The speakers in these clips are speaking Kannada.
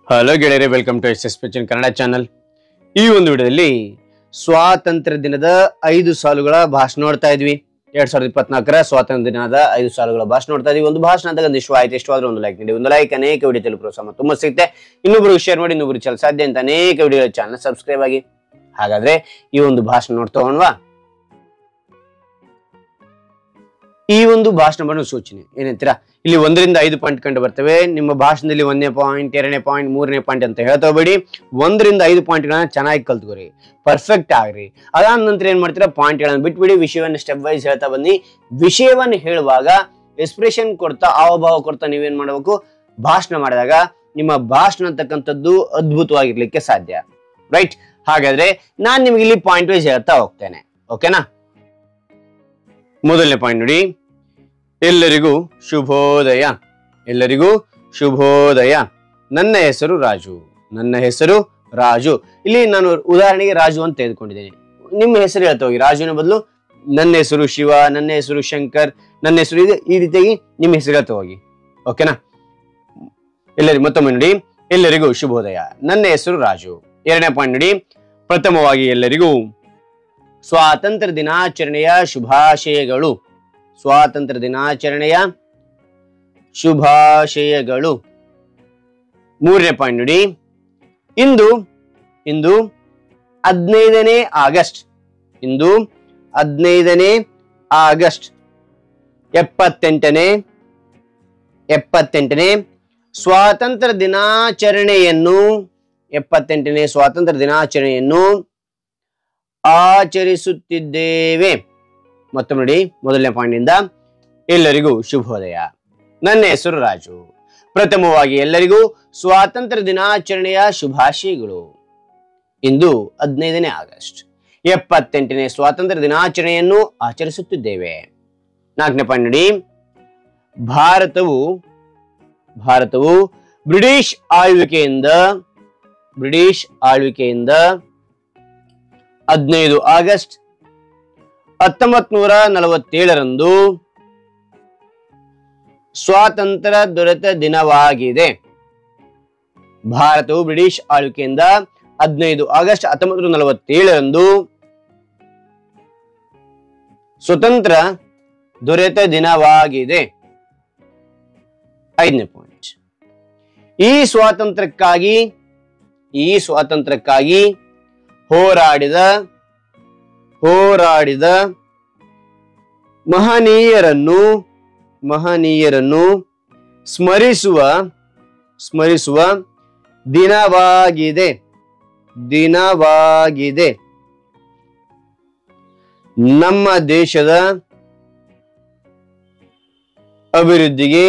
ಹಲೋ ಗೆಳೆಯರೆ welcome to S S kitchen Kannada channel ಈ ಒಂದು ವಿಡಿಯೋದಲ್ಲಿ ಸ್ವಾತಂತ್ರ್ಯ ದಿನದ ಐದು ಸಾಲುಗಳ ಭಾಷಣ ನೋಡ್ತಾ ಇದ್ವಿ ಎರಡ್ ಸಾವಿರದ ಇಪ್ಪತ್ನಾಲ್ಕರ ಸ್ವಾತಂತ್ರ್ಯ ದಿನದ ಐದು ಸಾಲುಗಳ ಭಾಷಣ ನೋಡ್ತಾ ಇದ್ವಿ ಒಂದು ಭಾಷಣ ಅಂತ ಇಷ್ಟ ಆಯ್ತು ಇಷ್ಟವಾದ್ರೆ ಒಂದು ಲೈಕ್ ನೀಡಿ ಒಂದು ಲೈಕ್ ಅನೇಕ ವಿಡಿಯೋ ತಲುಪುವ ಪ್ರೋತ್ಸಾಹ ತುಂಬ ಸಿಗುತ್ತೆ ಇನ್ನೊಬ್ರು ಶೇರ್ ಮಾಡಿ ಇನ್ನೊಬ್ರು ಚಲ ಸಾಧ್ಯ ಅಂತ ಅನೇಕ ವಿಡಿಯೋ ಚಾನಲ್ ಸಬ್ಸ್ಕ್ರೈಬ್ ಆಗಿ ಹಾಗಾದ್ರೆ ಈ ಒಂದು ಭಾಷಣ ನೋಡ್ತಾ ಹೋಗೋಣವಾ ಈ ಒಂದು ಭಾಷಣ ಬಣ್ಣ ಸೂಚನೆ ಏನಂತೀರಾ ಇಲ್ಲಿ ಒಂದರಿಂದ ಐದು ಪಾಯಿಂಟ್ ಕಂಡು ಬರ್ತವೆ ನಿಮ್ಮ ಭಾಷಣದಲ್ಲಿ ಒಂದನೇ ಪಾಯಿಂಟ್ ಎರಡನೇ ಪಾಯಿಂಟ್ ಮೂರನೇ ಪಾಯಿಂಟ್ ಅಂತ ಹೇಳ್ತಾ ಹೋಗ್ಬೇಡಿ ಒಂದರಿಂದ ಐದು ಪಾಯಿಂಟ್ಗಳನ್ನ ಚೆನ್ನಾಗಿ ಕಲ್ತ್ಕೊರಿ ಪರ್ಫೆಕ್ಟ್ ಆಗ್ರಿ ಅದಾದ ನಂತರ ಏನ್ ಮಾಡ್ತೀರಾ ಪಾಯಿಂಟ್ಗಳನ್ನ ಬಿಟ್ಬಿಡಿ ವಿಷಯವನ್ನು ಸ್ಟೆಪ್ ವೈಸ್ ಹೇಳ್ತಾ ಬನ್ನಿ ವಿಷಯವನ್ನು ಹೇಳುವಾಗ ಎಕ್ಸ್ಪ್ರೆಷನ್ ಕೊಡ್ತಾ ಹಾವಭಾವ ಕೊಡ್ತಾ ನೀವೇನ್ ಮಾಡಬೇಕು ಭಾಷಣ ಮಾಡಿದಾಗ ನಿಮ್ಮ ಭಾಷಣ ಅಂತಕ್ಕಂಥದ್ದು ಅದ್ಭುತವಾಗಿರ್ಲಿಕ್ಕೆ ಸಾಧ್ಯ ರೈಟ್ ಹಾಗಾದ್ರೆ ನಾನ್ ನಿಮ್ಗೆ ಇಲ್ಲಿ ಪಾಯಿಂಟ್ ವೈಸ್ ಹೇಳ್ತಾ ಹೋಗ್ತೇನೆ ಓಕೆನಾ ಮೊದಲನೇ ಪಾಯಿಂಟ್ ನೋಡಿ ಎಲ್ಲರಿಗೂ ಶುಭೋದಯ ಎಲ್ಲರಿಗೂ ಶುಭೋದಯ ನನ್ನ ಹೆಸರು ರಾಜು ನನ್ನ ಹೆಸರು ರಾಜು ಇಲ್ಲಿ ನಾನು ಉದಾಹರಣೆಗೆ ರಾಜು ಅಂತ ತೆಗೆದುಕೊಂಡಿದ್ದೇನೆ ನಿಮ್ಮ ಹೆಸರು ಹೇಳ್ತಾ ಹೋಗಿ ರಾಜುವಿನ ಬದಲು ನನ್ನ ಹೆಸರು ಶಿವ ನನ್ನ ಹೆಸರು ಶಂಕರ್ ನನ್ನ ಹೆಸರು ಇದೆ ಈ ರೀತಿಯಾಗಿ ನಿಮ್ಮ ಹೆಸರು ಹೇಳ್ತಾ ಹೋಗಿ ಓಕೆನಾ ಎಲ್ಲರಿಗೂ ಮತ್ತೊಮ್ಮೆ ನೋಡಿ ಎಲ್ಲರಿಗೂ ಶುಭೋದಯ ನನ್ನ ಹೆಸರು ರಾಜು ಎರಡನೇ ಪಾಯಿಂಟ್ ನೋಡಿ ಪ್ರಥಮವಾಗಿ ಎಲ್ಲರಿಗೂ ಸ್ವಾತಂತ್ರ್ಯ ದಿನಾಚರಣೆಯ ಶುಭಾಶಯಗಳು ಸ್ವಾತಂತ್ರ್ಯ ದಿನಾಚರಣೆಯ ಶುಭಾಶಯಗಳು ಮೂರನೇ ಪಾಯಿಂಟ್ ನೋಡಿ ಇಂದು ಇಂದು ಹದಿನೈದನೇ ಆಗಸ್ಟ್ ಇಂದು ಹದಿನೈದನೇ ಆಗಸ್ಟ್ ಎಪ್ಪತ್ತೆಂಟನೇ ಎಪ್ಪತ್ತೆಂಟನೇ ಸ್ವಾತಂತ್ರ್ಯ ದಿನಾಚರಣೆಯನ್ನು ಎಪ್ಪತ್ತೆಂಟನೇ ಸ್ವಾತಂತ್ರ್ಯ ದಿನಾಚರಣೆಯನ್ನು ಆಚರಿಸುತ್ತಿದ್ದೇವೆ ಮತ್ತೊಮ್ಮೆ ನೋಡಿ ಮೊದಲನೇ ಪಾಯಿಂಟ್ ಇಂದ ಎಲ್ಲರಿಗೂ ಶುಭೋದಯ ನನ್ನ ಹೆಸರು ರಾಜು ಪ್ರಥಮವಾಗಿ ಎಲ್ಲರಿಗೂ ಸ್ವಾತಂತ್ರ್ಯ ದಿನಾಚರಣೆಯ ಶುಭಾಶಯಗಳು ಇಂದು ಹದಿನೈದನೇ ಆಗಸ್ಟ್ ಎಪ್ಪತ್ತೆಂಟನೇ ಸ್ವಾತಂತ್ರ್ಯ ದಿನಾಚರಣೆಯನ್ನು ಆಚರಿಸುತ್ತಿದ್ದೇವೆ ನಾಲ್ಕನೇ ಪಾಯಿಂಟ್ ನೋಡಿ ಭಾರತವು ಭಾರತವು ಬ್ರಿಟಿಷ್ ಆಳ್ವಿಕೆಯಿಂದ ಬ್ರಿಟಿಷ್ ಆಳ್ವಿಕೆಯಿಂದ ಹದಿನೈದು ಆಗಸ್ಟ್ ಹತ್ತೊಂಬತ್ ನೂರ ನಲವತ್ತೇಳರಂದು ಸ್ವಾತಂತ್ರ್ಯ ದೊರೆತ ದಿನವಾಗಿದೆ ಭಾರತವು ಬ್ರಿಟಿಷ್ ಆಳ್ವಿಕೆಯಿಂದ ಹದಿನೈದು ಆಗಸ್ಟ್ ಹತ್ತೊಂಬತ್ತು ನೂರ ನಲವತ್ತೇಳರಂದು ಸ್ವತಂತ್ರ ದೊರೆತ ದಿನವಾಗಿದೆ ಐದನೇ ಪಾಯಿಂಟ್ ಈ ಸ್ವಾತಂತ್ರ್ಯಕ್ಕಾಗಿ ಈ ಸ್ವಾತಂತ್ರ್ಯಕ್ಕಾಗಿ ಹೋರಾಡಿದ ಹೋರಾಡಿದ ಮಹನೀಯರನ್ನು ಮಹನೀಯರನ್ನು ಸ್ಮರಿಸುವ ಸ್ಮರಿಸುವ ದಿನವಾಗಿದೆ ದಿನವಾಗಿದೆ ನಮ್ಮ ದೇಶದ ಅಭಿವೃದ್ಧಿಗೆ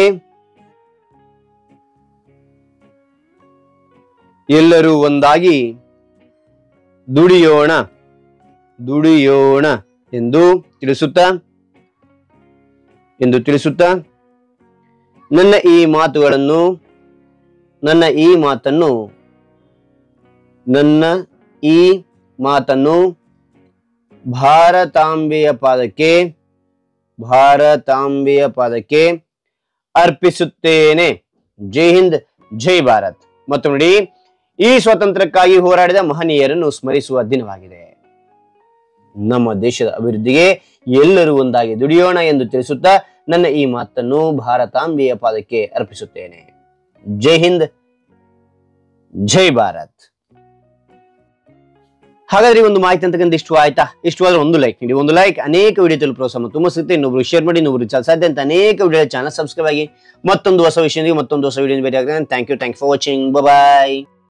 ಎಲ್ಲರೂ ಒಂದಾಗಿ ದುಡಿಯೋಣ ದುಡಿಯೋಣ ಎಂದು ತಿಳಿಸುತ್ತಾ ಎಂದು ತಿಳಿಸುತ್ತಾ ನನ್ನ ಈ ಮಾತುಗಳನ್ನು ನನ್ನ ಈ ಮಾತನ್ನು ನನ್ನ ಈ ಮಾತನ್ನು ಭಾರತಾಂಬೆಯ ಪಾದಕ್ಕೆ ಭಾರತಾಂಬೆಯ ಪಾದಕ್ಕೆ ಅರ್ಪಿಸುತ್ತೇನೆ ಜೈ ಹಿಂದ್ ಜೈ ಭಾರತ್ ಮತ್ತು ನೋಡಿ ಈ ಸ್ವಾತಂತ್ರ್ಯಕ್ಕಾಗಿ ಹೋರಾಡಿದ ಮಹನೀಯರನ್ನು ಸ್ಮರಿಸುವ ದಿನವಾಗಿದೆ ನಮ್ಮ ದೇಶದ ಅಭಿವೃದ್ಧಿಗೆ ಎಲ್ಲರೂ ಒಂದಾಗಿ ದುಡಿಯೋಣ ಎಂದು ತಿಳಿಸುತ್ತಾ ನನ್ನ ಈ ಮಾತನ್ನು ಭಾರತಾಂಬೆಯ ಪಾದಕ್ಕೆ ಅರ್ಪಿಸುತ್ತೇನೆ ಜೈ ಹಿಂದ್ ಜೈ ಭಾರತ್ ಹಾಗಾದ್ರೆ ಈ ಒಂದು ಮಾಹಿತಿ ಅಂತಕ್ಕಂಥ ಇಷ್ಟು ಆಯ್ತಾ ಇಷ್ಟವಾದ್ರೆ ಒಂದು ಲೈಕ್ ನೀಡಿ ಒಂದು ಲೈಕ್ ಅನೇಕ ವಿಡಿಯೋ ತಲುಪ ಪ್ರೋತ್ಸಾಹ ತುಂಬ ಸಿಗುತ್ತೆ ಇನ್ನೊಬ್ರು ಶೇರ್ ಮಾಡಿ ಇನ್ನೊಬ್ರು ಚಾನಲ್ ಸಾಧ್ಯ ಅಂತ ಅನೇಕ ವಿಡಿಯೋ ಚಾನಲ್ ಸಬ್ಸ್ಕ್ರೈಬ್ ಆಗಿ ಮತ್ತೊಂದು ಹೊಸ ವಿಷಯದೊಂದಿಗೆ ಮತ್ತೊಂದು ಹೊಸ ವಿಡಿಯೋ ಭೇಟಿ ಆಗ್ತದೆ thank you thank for watching bye